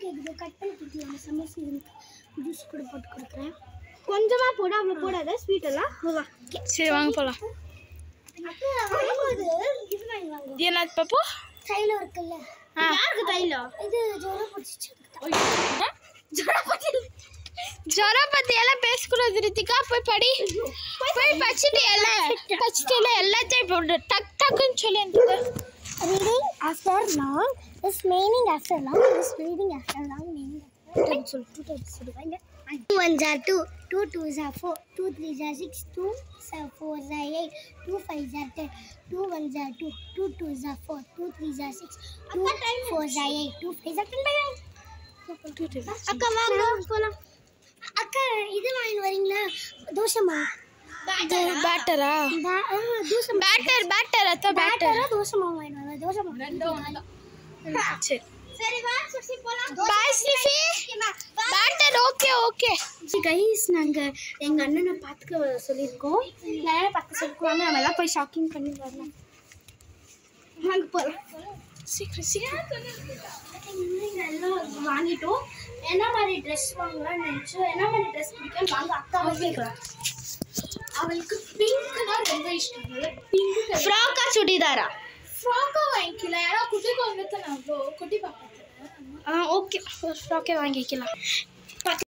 கேட்குது கட் பண்ணி கொடுக்கலாம் செம்ம சீசனுக்கு ஜூஸ் கூட போட்டு கொடுக்குறேன் கொஞ்சமாக போட அவ்வளோ போடாத ஸ்வீட் எல்லாம் வா சரி வாங்க போகலாம் அப்புறம் வரும்போது இது வாங்கி வாங்க இது என்ன பாப்போ தைலம் இருக்குல்ல ஆ. யாருக்கு தைலம் இது ஜுரம் பிடிச்சிச்சு ஜொர பத்தி எல்லாம் பேசக்கூடாது ரித்திகா போய் படி போய் படிச்சுட்டு எல்லாம் படிச்சுட்டு எல்லாம் எல்லாத்தையும் போட்டு டக் டக்குன்னு சொல்லி reading after long is meaning after long is reading after long meaning after long சொல்லு டூ டைப்ஸ் சொல்லுவாங்க two one are two two two are four two three are six two four are eight two five are ten two one are two two two are four two three are six two four are eight two five are ten அக்கா வாங்க போகலாம் அக்கா இது வாங்கிட்டு வரீங்களா தோசைமா பேட்டரா பா- ஆ, தோசை பேட்டர் பேட்டர் அத்த பேட்டர் பேட்டரா தோசை மாவு வாங்கிட்டு வாங்க தோசை மாவு சரி சரி வா சுசி போலாம் பாய் ஸ்னிஃபி பேட்டர் ஓகே ஓகே கைஸ் நாங்கள் எங்கள் அண்ணனை பார்த்துக்க சொல்லியிருக்கோம் நிறைய பார்த்து சொல்லிக்குவாங்க நம்ம எல்லாம் போய் ஷாப்பிங் பண்ணி வரலாம் வாங்க போகலாம் சீக்கிரம் சீக்கிரம் எல்லாம் வாங்கிட்டோம் என்ன மாதிரி ட்ரெஸ் வாங்கலாம்னு நினச்சோம் என்ன மாதிரி ட்ரெஸ் பிடிக்கும் வாங்க அக்காவை கேட்கலாம் அவளுக்கு பிங்க்னா ரொம்ப இஷ்டம் பிங்க் ஃப்ராக்கா சுடிதாரா ஃப்ராக்காக வாங்கிக்கலாம் ஏன்னா குட்டி குழந்தை நான் குட்டி பார்ப்பேன் ஆ ஓகே ஃப்ராக்கே வாங்கிக்கலாம்